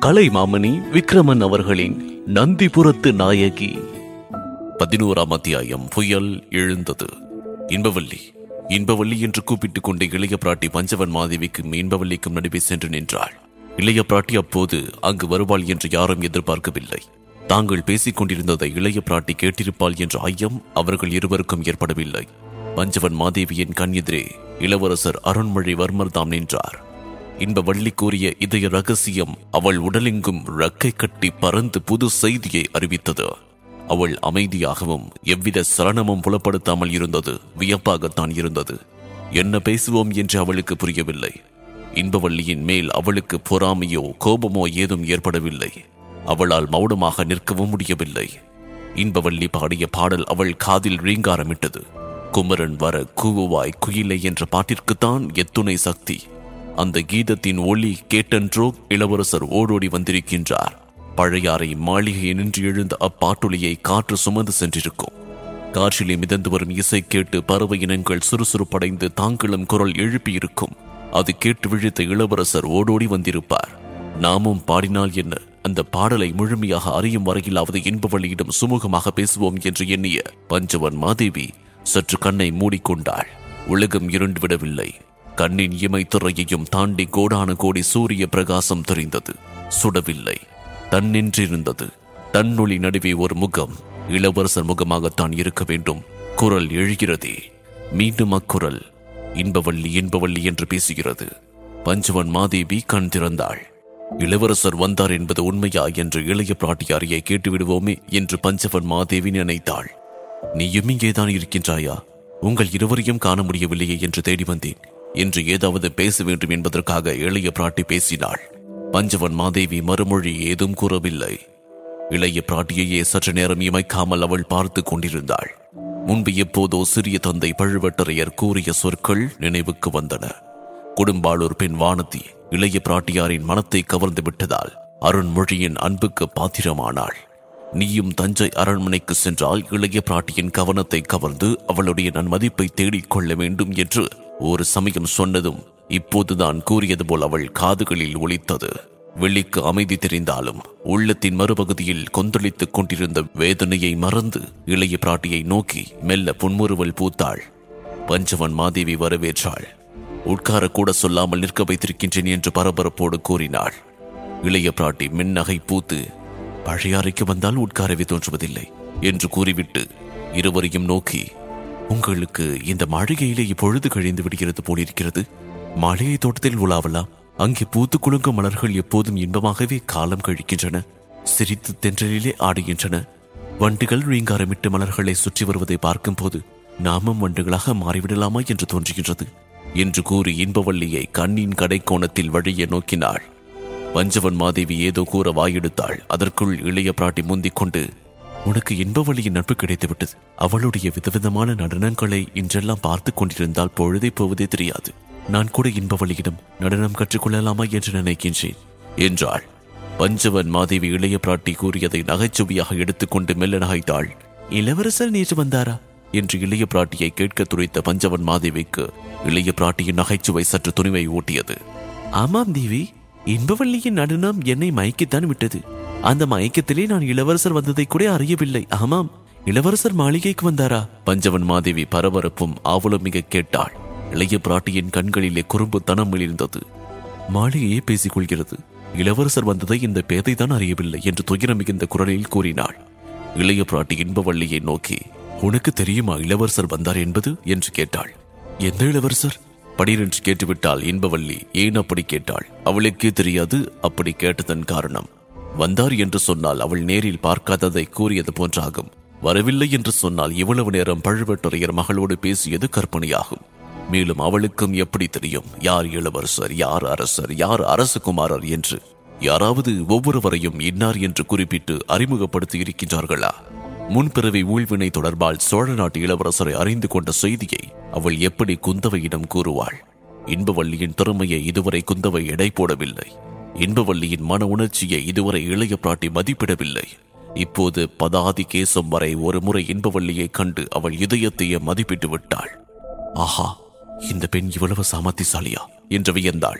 கலைமாமணி விக்ரமன் அவர்களின் நந்திபுரத்து நாயகி பதினோராம் அத்தியாயம் புயல் எழுந்தது இன்பவல்லி இன்பவல்லி என்று கூப்பிட்டுக் கொண்டு இளைய பிராட்டி பஞ்சவன் மாதேவிக்கும் இன்பவல்லிக்கும் நடுவே சென்று நின்றாள் இளைய பிராட்டி அப்போது அங்கு வருவாள் என்று யாரும் எதிர்பார்க்கவில்லை தாங்கள் பேசிக் கொண்டிருந்ததை இளைய பிராட்டி கேட்டிருப்பாள் என்ற ஐயம் அவர்கள் இருவருக்கும் ஏற்படவில்லை பஞ்சவன் மாதேவியின் கண் எதிரே இளவரசர் அருண்மொழிவர்மர் தாம் நின்றார் இன்ப வள்ளி கூறிய இதய ரகசியம் அவள் உடலெங்கும் ரக்கை கட்டி பறந்து புது செய்தியை அறிவித்தது அவள் அமைதியாகவும் எவ்வித சலனமும் புலப்படுத்தாமல் இருந்தது வியப்பாகத்தான் இருந்தது என்ன பேசுவோம் என்று அவளுக்கு புரியவில்லை இன்பவள்ளியின் மேல் அவளுக்கு பொறாமையோ கோபமோ ஏதும் ஏற்படவில்லை அவளால் மௌனமாக நிற்கவும் முடியவில்லை இன்பவள்ளி பாடிய பாடல் அவள் காதில் ரீங்காரமிட்டது குமரன் வர கூவுவாய் குயிலை என்ற பாட்டிற்குத்தான் எத்துணை சக்தி அந்த கீதத்தின் ஒளி கேட்டன்றோ இளவரசர் ஓடோடி வந்திருக்கின்றார் பழையாறை மாளிகை நின்று எழுந்த அப்பாட்டொலியை காற்று சுமந்து சென்றிருக்கும் காற்றிலே மிதந்து வரும் இசை கேட்டு பறவை இனங்கள் சுறுசுறுப்படைந்து தாங்களும் குரல் எழுப்பியிருக்கும் அது கேட்டு விழித்த இளவரசர் ஓடோடி வந்திருப்பார் நாமும் பாடினால் என்ன அந்த பாடலை முழுமையாக அறியும் வரையிலாவது இன்பவழியிடம் சுமூகமாக பேசுவோம் என்று எண்ணிய பஞ்சவன் மாதேவி சற்று கண்ணை மூடிக்கொண்டாள் உலகம் இருண்டு விடவில்லை கண்ணின் இமை துறையையும் தாண்டி கோடான கோடி சூரிய பிரகாசம் தெரிந்தது சுடவில்லை தன்னின்றிருந்தது தன்னொளி நடுவே ஒரு முகம் இளவரசர் முகமாகத்தான் இருக்க வேண்டும் குரல் எழுகிறதே மீண்டும் அக்குரல் இன்பவள்ளி இன்பவள்ளி என்று பேசுகிறது பஞ்சவன் மாதேவி கண் திறந்தாள் இளவரசர் வந்தார் என்பது உண்மையா என்று இளைய பிராட்டியாரியை கேட்டுவிடுவோமே என்று பஞ்சவன் மாதேவி நினைத்தாள் நீயும் இங்கேதான் இருக்கின்றாயா உங்கள் இருவரையும் காண முடியவில்லையே என்று தேடி வந்தேன் என்று ஏதாவது பேச வேண்டும் என்பதற்காக இளைய பிராட்டி பேசினாள் பஞ்சவன் மாதேவி மறுமொழி ஏதும் கூறவில்லை இளைய பிராட்டியையே சற்று நேரம் இமைக்காமல் அவள் பார்த்து கொண்டிருந்தாள் முன்பு எப்போதோ சிறிய தந்தை பழுவட்டரையர் கூறிய சொற்கள் நினைவுக்கு வந்தன கொடும்பாளூர் பெண் வானதி இளைய பிராட்டியாரின் மனத்தை கவர்ந்து விட்டதால் அருண்மொழியின் அன்புக்கு பாத்திரமானாள் நீயும் தஞ்சை அரண்மனைக்கு சென்றால் இளைய பிராட்டியின் கவனத்தை கவர்ந்து அவளுடைய நன்மதிப்பை தேடிக் கொள்ள வேண்டும் என்று ஒரு சமயம் சொன்னதும் இப்போதுதான் கூறியது போல் அவள் காதுகளில் ஒலித்தது வெளிக்கு அமைதி தெரிந்தாலும் உள்ளத்தின் மறுபகுதியில் கொந்தளித்துக் கொண்டிருந்த வேதனையை மறந்து இளைய பிராட்டியை நோக்கி மெல்ல புன்முறுவல் பூத்தாள் பஞ்சவன் மாதேவி வரவேற்றாள் உட்கார கூட சொல்லாமல் நிற்க வைத்திருக்கின்றேன் என்று பரபரப்போடு கூறினாள் இளைய பிராட்டி மின்னகை பூத்து பழையாறைக்கு வந்தால் உட்காரவே தோன்றுவதில்லை என்று கூறிவிட்டு இருவரையும் நோக்கி உங்களுக்கு இந்த மாளிகையிலே இப்பொழுது கழிந்து விடுகிறது போலிருக்கிறது மாளிகை தோட்டத்தில் உலாவலாம் அங்கே பூத்து குலுங்கும் மலர்கள் எப்போதும் இன்பமாகவே காலம் கழிக்கின்றன சிரித்து தென்றலிலே ஆடுகின்றன வண்டுகள் ரீங்காரமிட்டு மலர்களை சுற்றி வருவதை பார்க்கும்போது நாமும் வண்டுகளாக மாறிவிடலாமா என்று தோன்றுகின்றது என்று கூறி இன்பவல்லியை கண்ணின் கடைக்கோணத்தில் வழிய நோக்கினாள் பஞ்சவன் மாதேவி ஏதோ கூற வாயெடுத்தாள் அதற்குள் இளைய பிராட்டி முந்திக் கொண்டு உனக்கு இன்பவழியின் நட்பு கிடைத்துவிட்டது அவளுடைய விதவிதமான நடனங்களை இன்றெல்லாம் பார்த்து கொண்டிருந்தால் பொழுதை போவதே தெரியாது நான் கூட இன்பவழியிடம் நடனம் கற்றுக்கொள்ளலாமா என்று நினைக்கின்றேன் என்றாள் பஞ்சவன் மாதேவி இளைய பிராட்டி கூறியதை நகைச்சுவையாக எடுத்துக்கொண்டு மெல்ல நகைத்தாள் இளவரசர் நேற்று வந்தாரா என்று இளைய பிராட்டியை கேட்க துரைத்த பஞ்சவன் மாதேவிக்கு இளைய பிராட்டியின் நகைச்சுவை சற்று துணிவை ஊட்டியது ஆமாம் தேவி இன்பவள்ளியின் நடனம் என்னை மயக்கித்தான் விட்டது அந்த மயக்கத்திலே நான் இளவரசர் வந்ததை கூட அறியவில்லை ஆமாம் இளவரசர் மாளிகைக்கு வந்தாரா பஞ்சவன் மாதேவி பரபரப்பும் ஆவலும் மிக கேட்டாள் இளைய பிராட்டியின் கண்களிலே குறும்புத்தனம் இருந்தது மாளிகையே பேசிக் கொள்கிறது இளவரசர் வந்ததை இந்த பேதை தான் அறியவில்லை என்று துயரம் மிகுந்த குரலில் கூறினாள் இளைய பிராட்டி இன்பவள்ளியை நோக்கி உனக்கு தெரியுமா இளவரசர் வந்தார் என்பது என்று கேட்டாள் எந்த இளவரசர் படீரென்று கேட்டுவிட்டாள் இன்பவள்ளி ஏன் அப்படி கேட்டாள் அவளுக்கே தெரியாது அப்படி கேட்டதன் காரணம் வந்தார் என்று சொன்னால் அவள் நேரில் பார்க்காததை கூறியது போன்றாகும் வரவில்லை என்று சொன்னால் இவ்வளவு நேரம் பழுவேட்டரையர் மகளோடு பேசியது கற்பனையாகும் மேலும் அவளுக்கும் எப்படி தெரியும் யார் இளவரசர் யார் அரசர் யார் அரசகுமாரர் என்று யாராவது ஒவ்வொருவரையும் இன்னார் என்று குறிப்பிட்டு அறிமுகப்படுத்தி இருக்கின்றார்களா முன்பிறவி ஊழ்வினை தொடர்பால் சோழ நாட்டு இளவரசரை அறிந்து கொண்ட செய்தியை அவள் எப்படி குந்தவையிடம் கூறுவாள் இன்பவல்லியின் திறமையை இதுவரை குந்தவை எடை போடவில்லை இன்பவல்லியின் மன உணர்ச்சியை இதுவரை இளைய பிராட்டி மதிப்பிடவில்லை இப்போது பதாதி கேசம் வரை ஒரு முறை இன்பவல்லியை கண்டு அவள் இதயத்தையே மதிப்பிட்டு விட்டாள் ஆஹா இந்த பெண் இவ்வளவு சாமர்த்தியசாலியா என்று வியந்தாள்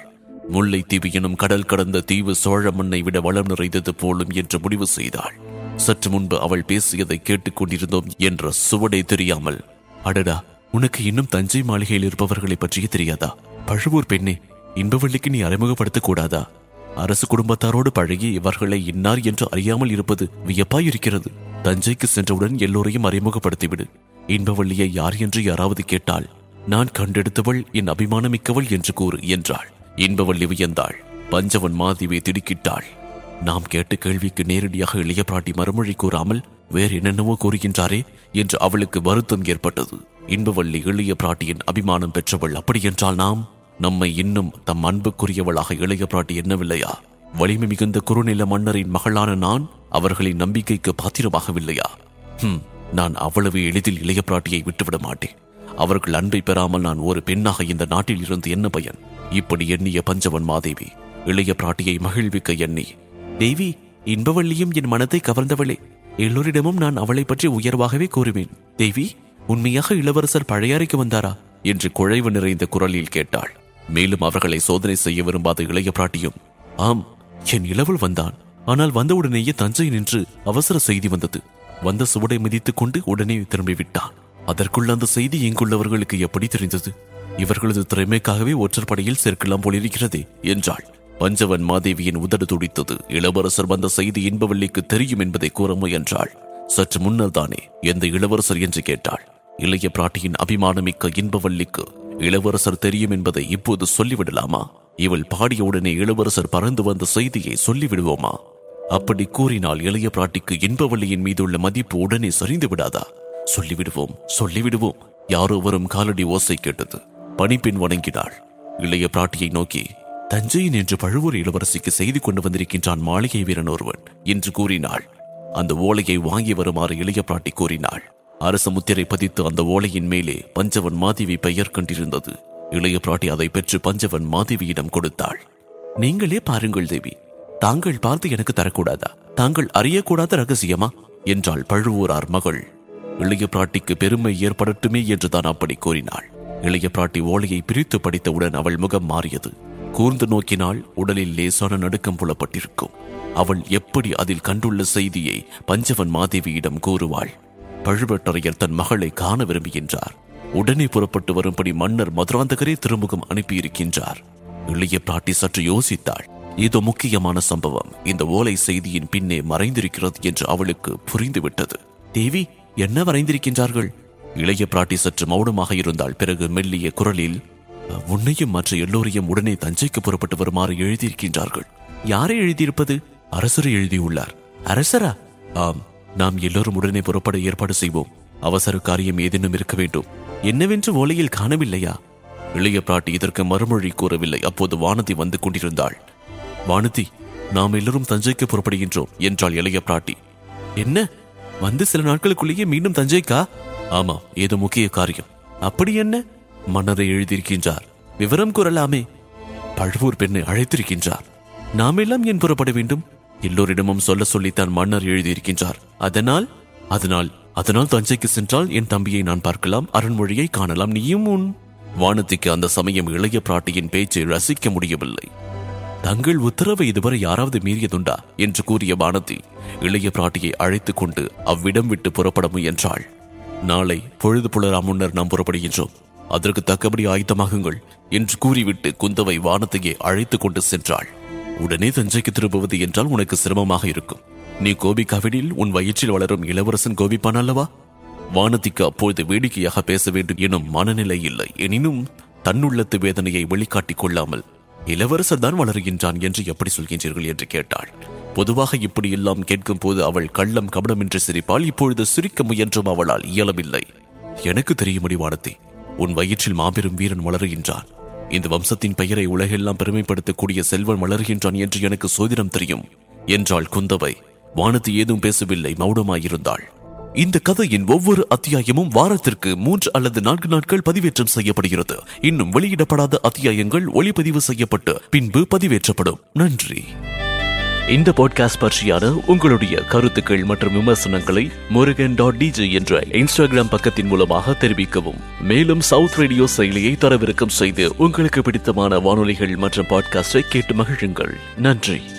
முல்லைத்தீவு எனும் கடல் கடந்த தீவு சோழ மண்ணை விட வளம் நிறைந்தது போலும் என்று முடிவு செய்தாள் சற்று முன்பு அவள் பேசியதை கேட்டுக்கொண்டிருந்தோம் என்ற சுவடே தெரியாமல் அடடா உனக்கு இன்னும் தஞ்சை மாளிகையில் இருப்பவர்களை பற்றியே தெரியாதா பழுவூர் பெண்ணே இன்பவள்ளிக்கு நீ அறிமுகப்படுத்தக் கூடாதா அரசு குடும்பத்தாரோடு பழகி இவர்களை இன்னார் என்று அறியாமல் இருப்பது வியப்பாய் இருக்கிறது தஞ்சைக்கு சென்றவுடன் எல்லோரையும் அறிமுகப்படுத்திவிடு இன்பவள்ளியை யார் என்று யாராவது கேட்டால் நான் கண்டெடுத்தவள் என் அபிமானமிக்கவள் என்று கூறு என்றாள் இன்பவள்ளி வியந்தாள் பஞ்சவன் மாதேவி திடுக்கிட்டாள் நாம் கேட்ட கேள்விக்கு நேரடியாக இளைய பிராட்டி மறுமொழி கூறாமல் வேறு என்னென்னவோ கூறுகின்றாரே என்று அவளுக்கு வருத்தம் ஏற்பட்டது இன்பவள்ளி இளைய பிராட்டியின் அபிமானம் பெற்றவள் அப்படியென்றால் நாம் நம்மை இன்னும் தம் அன்புக்குரியவளாக இளைய பிராட்டி எண்ணவில்லையா வலிமை மிகுந்த குறுநில மன்னரின் மகளான நான் அவர்களின் நம்பிக்கைக்கு பாத்திரமாகவில்லையா ஹம், நான் அவ்வளவு எளிதில் இளைய பிராட்டியை விட்டுவிட மாட்டேன் அவர்கள் அன்பை பெறாமல் நான் ஒரு பெண்ணாக இந்த நாட்டில் இருந்து என்ன பயன் இப்படி எண்ணிய பஞ்சவன் மாதேவி இளைய பிராட்டியை மகிழ்விக்க எண்ணி தேவி இன்பவள்ளியும் என் மனத்தை கவர்ந்தவளே எல்லோரிடமும் நான் அவளை பற்றி உயர்வாகவே கூறுவேன் தேவி உண்மையாக இளவரசர் பழையாறைக்கு வந்தாரா என்று குழைவு நிறைந்த குரலில் கேட்டாள் மேலும் அவர்களை சோதனை செய்ய விரும்பாத இளைய பிராட்டியும் ஆம் என் இளவல் வந்தான் ஆனால் வந்தவுடனேயே தஞ்சை நின்று அவசர செய்தி வந்தது வந்த சுவடை மிதித்துக் கொண்டு உடனே திரும்பி விட்டான் அதற்குள்ள அந்த செய்தி இங்குள்ளவர்களுக்கு எப்படி தெரிந்தது இவர்களது திறமைக்காகவே ஒற்றற்படையில் சேர்க்கலாம் போலிருக்கிறதே என்றாள் பஞ்சவன் மாதேவியின் உதடு துடித்தது இளவரசர் வந்த செய்தி இன்பவள்ளிக்கு தெரியும் என்பதை கூற முயன்றாள் சற்று முன்னர் தானே எந்த இளவரசர் என்று கேட்டாள் இளைய பிராட்டியின் அபிமானமிக்க இன்பவள்ளிக்கு இளவரசர் தெரியும் என்பதை இப்போது சொல்லிவிடலாமா இவள் பாடியவுடனே இளவரசர் பறந்து வந்த செய்தியை சொல்லிவிடுவோமா அப்படி கூறினால் இளைய பிராட்டிக்கு இன்பவள்ளியின் மீதுள்ள மதிப்பு உடனே சரிந்து விடாதா சொல்லிவிடுவோம் சொல்லிவிடுவோம் யாரோ வரும் காலடி ஓசை கேட்டது பணிப்பெண் வணங்கினாள் இளைய பிராட்டியை நோக்கி தஞ்சையின் என்று பழுவூர் இளவரசிக்கு செய்தி கொண்டு வந்திருக்கின்றான் மாளிகை வீரன் ஒருவன் என்று கூறினாள் அந்த ஓலையை வாங்கி வருமாறு இளைய பிராட்டி கூறினாள் அரச முத்திரை பதித்து அந்த ஓலையின் மேலே பஞ்சவன் மாதேவி பெயர் கண்டிருந்தது இளைய பிராட்டி அதை பெற்று பஞ்சவன் மாதேவியிடம் கொடுத்தாள் நீங்களே பாருங்கள் தேவி தாங்கள் பார்த்து எனக்கு தரக்கூடாதா தாங்கள் அறியக்கூடாத ரகசியமா என்றாள் பழுவூரார் மகள் இளைய பிராட்டிக்கு பெருமை ஏற்படட்டுமே என்று தான் அப்படி கூறினாள் இளைய பிராட்டி ஓலையை பிரித்து படித்தவுடன் அவள் முகம் மாறியது கூர்ந்து நோக்கினால் உடலில் லேசான நடுக்கம் புலப்பட்டிருக்கும் அவள் எப்படி அதில் கண்டுள்ள செய்தியை பஞ்சவன் மாதேவியிடம் கூறுவாள் பழுவேட்டரையர் தன் மகளை காண விரும்புகின்றார் உடனே புறப்பட்டு வரும்படி மன்னர் மதுராந்தகரே திருமுகம் அனுப்பியிருக்கின்றார் இளைய பிராட்டி சற்று யோசித்தாள் ஏதோ முக்கியமான சம்பவம் இந்த ஓலை செய்தியின் பின்னே மறைந்திருக்கிறது என்று அவளுக்கு புரிந்துவிட்டது தேவி என்ன வரைந்திருக்கின்றார்கள் இளைய பிராட்டி சற்று மௌனமாக இருந்தால் பிறகு மெல்லிய குரலில் உன்னையும் மற்ற எல்லோரையும் உடனே தஞ்சைக்கு புறப்பட்டு வருமாறு எழுதியிருக்கின்றார்கள் யாரை எழுதியிருப்பது அரசரை எழுதியுள்ளார் அரசரா ஆம் நாம் எல்லோரும் உடனே புறப்பட ஏற்பாடு செய்வோம் அவசர காரியம் ஏதேனும் இருக்க வேண்டும் என்னவென்று ஓலையில் காணவில்லையா இளைய பிராட்டி இதற்கு மறுமொழி கூறவில்லை அப்போது வானதி வந்து கொண்டிருந்தாள் வானதி நாம் எல்லோரும் தஞ்சைக்கு புறப்படுகின்றோம் என்றாள் இளைய பிராட்டி என்ன வந்து சில நாட்களுக்குள்ளேயே மீண்டும் தஞ்சைக்கா ஆமா ஏதோ முக்கிய காரியம் அப்படி என்ன மன்னரை எழுதியிருக்கின்றார் விவரம் கூறலாமே பழுவூர் பெண்ணை அழைத்திருக்கின்றார் நாம் எல்லாம் ஏன் புறப்பட வேண்டும் எல்லோரிடமும் சொல்ல சொல்லித்தான் மன்னர் எழுதியிருக்கின்றார் அதனால் அதனால் அதனால் தஞ்சைக்கு சென்றால் என் தம்பியை நான் பார்க்கலாம் அரண்மொழியை காணலாம் நீயும் உன் வானதிக்கு அந்த சமயம் இளைய பிராட்டியின் பேச்சை ரசிக்க முடியவில்லை தங்கள் உத்தரவை இதுவரை யாராவது மீறியதுண்டா என்று கூறிய வானதி இளைய பிராட்டியை அழைத்துக் கொண்டு அவ்விடம் விட்டு புறப்பட முயன்றாள் நாளை பொழுது புலரா முன்னர் நாம் புறப்படுகின்றோம் அதற்கு தக்கபடி ஆயத்தமாகுங்கள் என்று கூறிவிட்டு குந்தவை வானத்தையே அழைத்துக் கொண்டு சென்றாள் உடனே தஞ்சைக்கு திரும்புவது என்றால் உனக்கு சிரமமாக இருக்கும் நீ கோபிக்காவிடில் உன் வயிற்றில் வளரும் இளவரசன் கோபிப்பான் அல்லவா வானதிக்கு அப்பொழுது வேடிக்கையாக பேச வேண்டும் எனும் மனநிலை இல்லை எனினும் தன்னுள்ளத்து வேதனையை வெளிக்காட்டிக் கொள்ளாமல் இளவரசர் தான் வளருகின்றான் என்று எப்படி சொல்கின்றீர்கள் என்று கேட்டாள் பொதுவாக இப்படி எல்லாம் கேட்கும் போது அவள் கள்ளம் கபடமின்றி சிரிப்பாள் இப்பொழுது சிரிக்க முயன்றும் அவளால் இயலவில்லை எனக்கு தெரியுமடி வானதி உன் வயிற்றில் மாபெரும் வீரன் வளருகின்றான் இந்த வம்சத்தின் பெயரை உலகெல்லாம் பெருமைப்படுத்தக்கூடிய செல்வன் வளர்கின்றான் என்று எனக்கு சோதிடம் தெரியும் என்றாள் குந்தவை வானதி ஏதும் பேசவில்லை மௌனமாயிருந்தாள் இந்த கதையின் ஒவ்வொரு அத்தியாயமும் வாரத்திற்கு மூன்று அல்லது நான்கு நாட்கள் பதிவேற்றம் செய்யப்படுகிறது இன்னும் வெளியிடப்படாத அத்தியாயங்கள் ஒளிப்பதிவு செய்யப்பட்டு பின்பு பதிவேற்றப்படும் நன்றி இந்த பாட்காஸ்ட் பற்றியான உங்களுடைய கருத்துக்கள் மற்றும் விமர்சனங்களை முருகன் டாட் டிஜே என்ற இன்ஸ்டாகிராம் பக்கத்தின் மூலமாக தெரிவிக்கவும் மேலும் சவுத் ரேடியோ செயலியை தரவிறக்கம் செய்து உங்களுக்கு பிடித்தமான வானொலிகள் மற்றும் பாட்காஸ்டை கேட்டு மகிழுங்கள் நன்றி